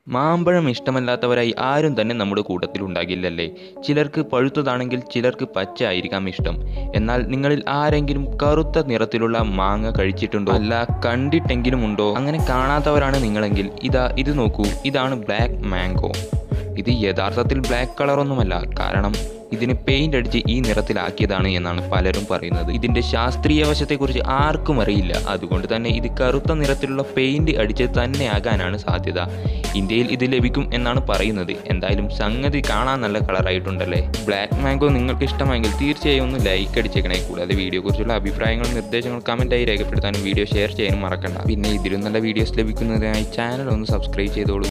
മാമ്പഴം ഇഷ്ടമല്ലാത്തവരായി ആരും തന്നെ നമ്മുടെ കൂട്ടത്തിൽ ഉണ്ടാകില്ലല്ലേ ചിലർക്ക് പഴുത്തതാണെങ്കിൽ ചിലർക്ക് പച്ച ആയിരിക്കാം ഇഷ്ടം എന്നാൽ നിങ്ങളിൽ ആരെങ്കിലും കറുത്ത നിറത്തിലുള്ള മാങ്ങ കഴിച്ചിട്ടുണ്ടോ അല്ല കണ്ടിട്ടെങ്കിലും ഉണ്ടോ അങ്ങനെ കാണാത്തവരാണ് നിങ്ങളെങ്കിൽ ഇതാ ഇത് നോക്കൂ ഇതാണ് ബ്ലാക്ക് മാംഗോ ഇത് യഥാർത്ഥത്തിൽ ബ്ലാക്ക് കളറൊന്നുമല്ല കാരണം ഇതിന് പെയിന്റ് അടിച്ച് ഈ നിറത്തിലാക്കിയതാണ് എന്നാണ് പലരും പറയുന്നത് ഇതിന്റെ ശാസ്ത്രീയ വശത്തെക്കുറിച്ച് ആർക്കും അറിയില്ല അതുകൊണ്ട് തന്നെ ഇത് കറുത്ത നിറത്തിലുള്ള പെയിന്റ് അടിച്ച് തന്നെയാകാനാണ് സാധ്യത ഇന്ത്യയിൽ ഇത് ലഭിക്കും എന്നാണ് പറയുന്നത് എന്തായാലും സംഗതി കാണാൻ നല്ല കളറായിട്ടുണ്ടല്ലേ ബ്ലാക്ക് മാംഗോ നിങ്ങൾക്ക് ഇഷ്ടമെങ്കിൽ തീർച്ചയായും ഒന്ന് ലൈക്ക് അടിച്ചേക്കണേ കൂടാതെ വീഡിയോ കുറിച്ചുള്ള അഭിപ്രായങ്ങളും നിർദ്ദേശങ്ങളും കമൻറ്റായി രേഖപ്പെടുത്താനും വീഡിയോ ഷെയർ ചെയ്യാനും മറക്കണ്ട പിന്നെ ഇതിലും നല്ല വീഡിയോസ് ലഭിക്കുന്നതിനായി ചാനൽ ഒന്ന് സബ്സ്ക്രൈബ് ചെയ്തോളൂ